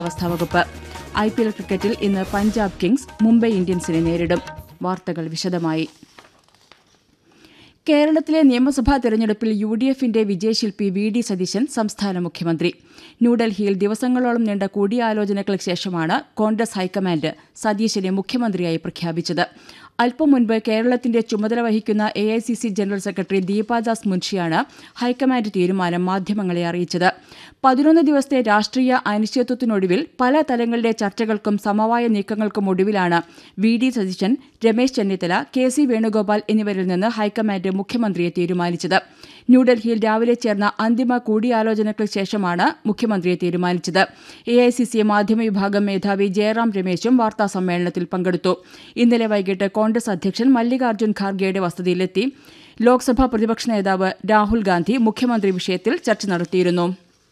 കാലാവസ്ഥാ വകുപ്പ് I P L ക്രിക്കറ്റിൽ ഇന്ന് പഞ്ചാബ് കിങ്സ് മുംബൈ ഇന്ത്യൻസിനെ നേരിടും വാർത്തകൾ വിശദമായി കേരളത്തിലെ നിയമസഭാ തെരഞ്ഞെടുപ്പിൽ യു ഡി എഫിന്റെ വിജയശില്പി വി ഡി സതീശൻ സംസ്ഥാന മുഖ്യമന്ത്രി ന്യൂഡൽഹിയിൽ ദിവസങ്ങളോളം നീണ്ട കൂടിയാലോചനകൾക്ക് ശേഷമാണ് കോൺഗ്രസ് ഹൈക്കമാൻഡ് സതീശനെ മുഖ്യമന്ത്രിയായി പ്രഖ്യാപിച്ചത് അല്പം മുൻപ് കേരളത്തിന്റെ ചുമതല വഹിക്കുന്ന A I C C general secretary Deepa Das മുൻഷിയാണ് ഹൈക്കമാൻഡ് തീരുമാനം മാധ്യമങ്ങളെ അറിയിച്ചത് പതിനൊന്ന് ദിവസത്തെ രാഷ്ട്രീയ അനിശ്ചിതത്വത്തിനൊടുവിൽ പല തലങ്ങളിലെ ചർച്ചകൾക്കും സമവായ നീക്കങ്ങൾക്കും ഒടുവിലാണ് V D Satheesan Ramesh Chennithala K C Venugopal എന്നിവരിൽ നിന്ന് ഹൈക്കമാൻഡ് മുഖ്യമന്ത്രിയെ തീരുമാനിച്ചത് ന്യൂഡൽഹിയിൽ രാവിലെ ചേർന്ന അന്തിമ കൂടിയാലോചനകൾക്ക് ശേഷമാണ് മുഖ്യമന്ത്രിയെ തീരുമാനിച്ചത് എ ഐ സി സി മാധ്യമ വിഭാഗം മേധാവി ജയറാം രമേശും വാർത്താസമ്മേളനത്തിൽ പങ്കെടുത്തു ഇന്നലെ വൈകിട്ട് കോൺഗ്രസ് അധ്യക്ഷൻ മല്ലികാർജ്ജുൻ ഖാർഗെയുടെ വസതിയിലെത്തി ലോക്സഭാ പ്രതിപക്ഷ നേതാവ് രാഹുൽ ഗാന്ധി മുഖ്യമന്ത്രി വിഷയത്തിൽ ചർച്ച നടത്തിയിരുന്നു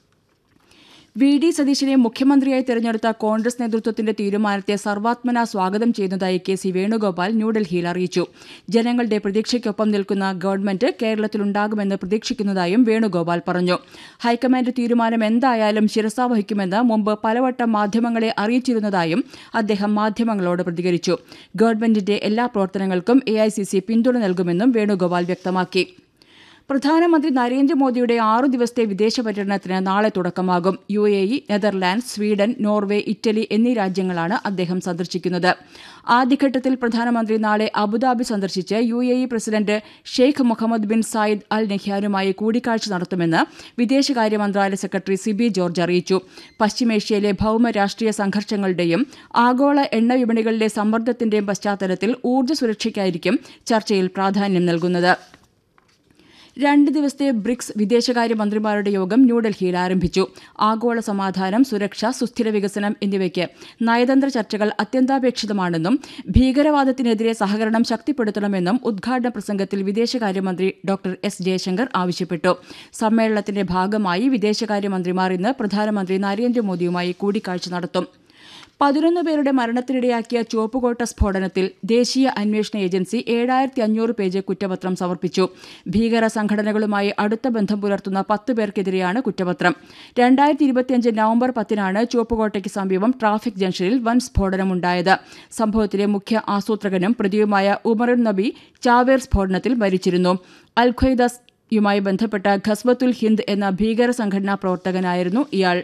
വി ഡി സതീശനെ മുഖ്യമന്ത്രിയായി തെരഞ്ഞെടുത്ത കോൺഗ്രസ് നേതൃത്വത്തിന്റെ തീരുമാനത്തെ സർവാത്മന സ്വാഗതം ചെയ്യുന്നതായി കെ സി വേണുഗോപാൽ ന്യൂഡൽഹിയിൽ അറിയിച്ചു ജനങ്ങളുടെ പ്രതീക്ഷയ്ക്കൊപ്പം നിൽക്കുന്ന ഗവൺമെന്റ് കേരളത്തിലുണ്ടാകുമെന്ന് പ്രതീക്ഷിക്കുന്നതായും വേണുഗോപാൽ പറഞ്ഞു ഹൈക്കമാൻഡ് തീരുമാനം എന്തായാലും ശിരസാ വഹിക്കുമെന്ന് മുമ്പ് പലവട്ടം മാധ്യമങ്ങളെ അറിയിച്ചിരുന്നതായും അദ്ദേഹം മാധ്യമങ്ങളോട് പ്രതികരിച്ചു ഗവൺമെന്റിന്റെ എല്ലാ പ്രവർത്തനങ്ങൾക്കും എ പിന്തുണ നൽകുമെന്നും വേണുഗോപാൽ വ്യക്തമാക്കി പ്രധാനമന്ത്രി നരേന്ദ്രമോദിയുടെ ആറു ദിവസത്തെ വിദേശ പര്യടനത്തിന് നാളെ തുടക്കമാകും U A E Netherlands Sweden Norway Italy എന്നീ രാജ്യങ്ങളാണ് അദ്ദേഹം സന്ദർശിക്കുന്നത് ആദ്യഘട്ടത്തിൽ പ്രധാനമന്ത്രി നാളെ അബുദാബി സന്ദർശിച്ച് U A E president Sheikh Mohammed bin Zayed Al നഹ്യാനുമായി കൂടിക്കാഴ്ച നടത്തുമെന്ന് വിദേശകാര്യ മന്ത്രാലയ സെക്രട്ടറി സിബി ജോർജ് അറിയിച്ചു പശ്ചിമേഷ്യയിലെ ഭൌമ രാഷ്ട്രീയ സംഘർഷങ്ങളുടെയും ആഗോള എണ്ണ വിപണികളിലെ സമ്മർദ്ദത്തിന്റെയും പശ്ചാത്തലത്തിൽ ഊർജ്ജ സുരക്ഷയ്ക്കായിരിക്കും ചർച്ചയിൽ പ്രാധാന്യം നൽകുന്നത് രണ്ട് ദിവസത്തെ ബ്രിക്സ് വിദേശകാര്യമന്ത്രിമാരുടെ യോഗം ന്യൂഡൽഹിയിൽ ആരംഭിച്ചു ആഗോള സമാധാനം സുരക്ഷ സുസ്ഥിര വികസനം എന്നിവയ്ക്ക് നയതന്ത്ര ചർച്ചകൾ അത്യന്താപേക്ഷിതമാണെന്നും ഭീകരവാദത്തിനെതിരെ സഹകരണം ശക്തിപ്പെടുത്തണമെന്നും ഉദ്ഘാടന പ്രസംഗത്തിൽ വിദേശകാര്യമന്ത്രി ഡോക്ടർ എസ് ജയശങ്കർ ആവശ്യപ്പെട്ടു സമ്മേളനത്തിന്റെ ഭാഗമായി വിദേശകാര്യമന്ത്രിമാർ ഇന്ന് പ്രധാനമന്ത്രി നരേന്ദ്രമോദിയുമായി കൂടിക്കാഴ്ച നടത്തും പതിനൊന്ന് പേരുടെ മരണത്തിനിടയാക്കിയ ചുവപ്പുകോട്ട സ്ഫോടനത്തിൽ ദേശീയ അന്വേഷണ ഏജൻസി ഏഴായിരത്തി അഞ്ഞൂറ് പേജ് കുറ്റപത്രം സമർപ്പിച്ചു ഭീകര സംഘടനകളുമായി അടുത്ത ബന്ധം പുലർത്തുന്ന പത്ത് പേർക്കെതിരെയാണ് കുറ്റപത്രം രണ്ടായിരത്തി ഇരുപത്തിയഞ്ച് നവംബർ പത്തിനാണ് ചുവപ്പുകോട്ടയ്ക്ക് സമീപം ട്രാഫിക് ജംഗ്ഷനിൽ വൻ സ്ഫോടനമുണ്ടായത് സംഭവത്തിലെ മുഖ്യ ആസൂത്രകനും പ്രതിയുമായ ഉമറുൻ നബി ചാവേർ സ്ഫോടനത്തിൽ മരിച്ചിരുന്നു അൽ ഖ്വയ്ദസ് യുമായി ബന്ധപ്പെട്ട ഖസ്വത്തുൽ ഹിന്ദ് എന്ന ഭീകര സംഘടനാ പ്രവർത്തകനായിരുന്നു ഇയാൾ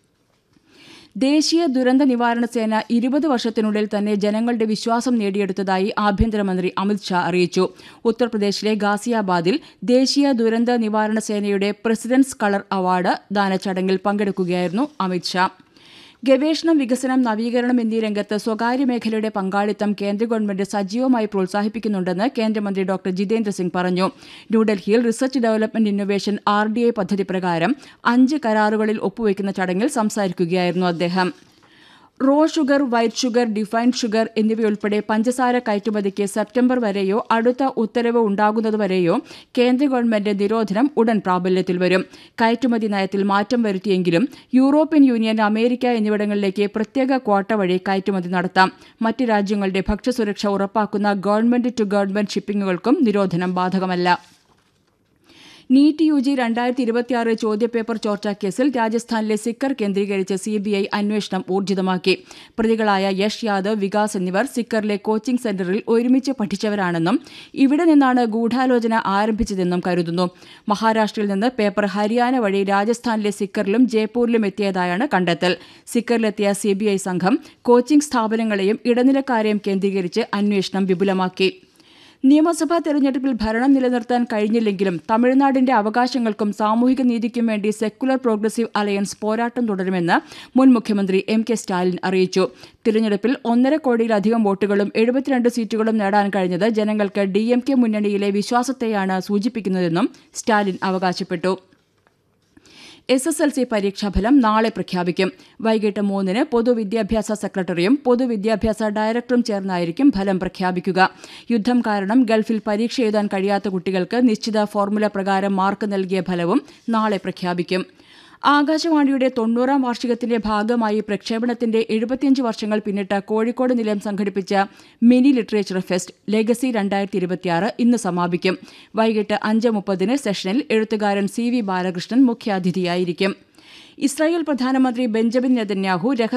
ദേശീയ ദുരന്ത നിവാരണ സേന ഇരുപത് വർഷത്തിനുള്ളിൽ തന്നെ ജനങ്ങളുടെ വിശ്വാസം നേടിയെടുത്തതായി ആഭ്യന്തരമന്ത്രി അമിത്ഷാ അറിയിച്ചു ഉത്തർപ്രദേശിലെ ഗാസിയാബാദിൽ ദേശീയ ദുരന്ത നിവാരണ സേനയുടെ പ്രസിഡന്റ്സ് കളർ അവാർഡ് ദാന ചടങ്ങിൽ പങ്കെടുക്കുകയായിരുന്നു അമിത്ഷാ ഗവേഷണം വികസനം നവീകരണം എന്നീ രംഗത്ത് സ്വകാര്യ മേഖലയുടെ പങ്കാളിത്തം കേന്ദ്ര ഗവൺമെന്റ് സജീവമായി പ്രോത്സാഹിപ്പിക്കുന്നുണ്ടെന്ന് കേന്ദ്രമന്ത്രി ഡോക്ടർ ജിതേന്ദ്ര സിംഗ് പറഞ്ഞു ന്യൂഡൽഹിയിൽ research development innovation R D I പദ്ധതി പ്രകാരം അഞ്ച് കരാറുകളിൽ ഒപ്പുവയ്ക്കുന്ന ചടങ്ങിൽ സംസാരിക്കുകയായിരുന്നു അദ്ദേഹം raw sugar white sugar refined sugar എന്നിവയുൾപ്പെടെ പഞ്ചസാര കയറ്റുമതിക്ക് സെപ്റ്റംബർ വരെയോ അടുത്ത ഉത്തരവ് ഉണ്ടാകുന്നതുവരെയോ കേന്ദ്ര ഗവൺമെന്റ് നിരോധനം ഉടൻ പ്രാബല്യത്തിൽ വരും കയറ്റുമതി നയത്തിൽ മാറ്റം വരുത്തിയെങ്കിലും യൂറോപ്യൻ യൂണിയൻ അമേരിക്ക എന്നിവിടങ്ങളിലേക്ക് പ്രത്യേക ക്വാട്ട വഴി കയറ്റുമതി നടത്താം മറ്റ് രാജ്യങ്ങളുടെ ഭക്ഷ്യസുരക്ഷ ഉറപ്പാക്കുന്ന ഗവൺമെന്റ് ടു ഗവൺമെന്റ് ഷിപ്പിംഗുകൾക്കും നിരോധനം ബാധകമല്ല നീറ്റ് യു ജി രണ്ടായിരത്തി ഇരുപത്തിയാറ് ചോദ്യപേപ്പർ ചോർച്ചാ കേസിൽ രാജസ്ഥാനിലെ സിക്കർ കേന്ദ്രീകരിച്ച് സിബിഐ അന്വേഷണം ഊർജിതമാക്കി പ്രതികളായ യഷ് യാദവ് വികാസ് എന്നിവർ സിക്കറിലെ കോച്ചിംഗ് സെന്ററിൽ ഒരുമിച്ച് പഠിച്ചവരാണെന്നും ഇവിടെ നിന്നാണ് ഗൂഢാലോചന ആരംഭിച്ചതെന്നും കരുതുന്നു മഹാരാഷ്ട്രയിൽ നിന്ന് പേപ്പർ ഹരിയാന വഴി രാജസ്ഥാനിലെ സിക്കറിലും ജയ്പൂരിലും എത്തിയതായാണ് കണ്ടെത്തൽ സിക്കറിലെത്തിയ സിബിഐ സംഘം കോച്ചിംഗ് സ്ഥാപനങ്ങളെയും ഇടനിലക്കാരെയും കേന്ദ്രീകരിച്ച് അന്വേഷണം വിപുലമാക്കി നിയമസഭാ തെരഞ്ഞെടുപ്പിൽ ഭരണം നിലനിർത്താൻ കഴിഞ്ഞില്ലെങ്കിലും തമിഴ്നാടിന്റെ അവകാശങ്ങൾക്കും സാമൂഹിക നീതിക്കും വേണ്ടി സെക്കുലർ പ്രോഗ്രസീവ് അലയൻസ് പോരാട്ടം തുടരുമെന്ന് മുൻ മുഖ്യമന്ത്രി എം കെ സ്റ്റാലിൻ അറിയിച്ചു തിരഞ്ഞെടുപ്പിൽ ഒന്നര കോടിയിലധികം വോട്ടുകളും എഴുപത്തിരണ്ട് സീറ്റുകളും നേടാൻ കഴിഞ്ഞത് ജനങ്ങൾക്ക് ഡി എം കെ മുന്നണിയിലെ വിശ്വാസത്തെയാണ് സൂചിപ്പിക്കുന്നതെന്നും സ്റ്റാലിൻ അവകാശപ്പെട്ടു എസ് എസ് എൽ സി പരീക്ഷാഫലം നാളെ പ്രഖ്യാപിക്കും വൈകിട്ട് മൂന്നിന് പൊതുവിദ്യാഭ്യാസ സെക്രട്ടറിയും പൊതുവിദ്യാഭ്യാസ ഡയറക്ടറും ചേർന്നായിരിക്കും ഫലം പ്രഖ്യാപിക്കുക യുദ്ധം കാരണം ഗൾഫിൽ പരീക്ഷ എഴുതാൻ കഴിയാത്ത കുട്ടികൾക്ക് നിശ്ചിത ഫോർമുല പ്രകാരം മാർക്ക് നൽകിയ ഫലവും നാളെ പ്രഖ്യാപിക്കും ആകാശവാണിയുടെ തൊണ്ണൂറാം വാർഷികത്തിന്റെ ഭാഗമായി പ്രക്ഷേപണത്തിന്റെ എഴുപത്തിയഞ്ച് വർഷങ്ങൾ പിന്നിട്ട കോഴിക്കോട് നിലയം സംഘടിപ്പിച്ച മിനി ലിറ്ററേച്ചർ ഫെസ്റ്റ് ലെഗസി രണ്ടായിരത്തി ഇരുപത്തിയാറ് ഇന്ന് സമാപിക്കും വൈകിട്ട് അഞ്ച് മുപ്പതിന് സെഷനിൽ എഴുത്തുകാരൻ സി വി ബാലകൃഷ്ണൻ മുഖ്യാതിഥിയായിരിക്കും ഇസ്രായേൽ പ്രധാനമന്ത്രി ബെഞ്ചമിൻ നെതന്യാഹു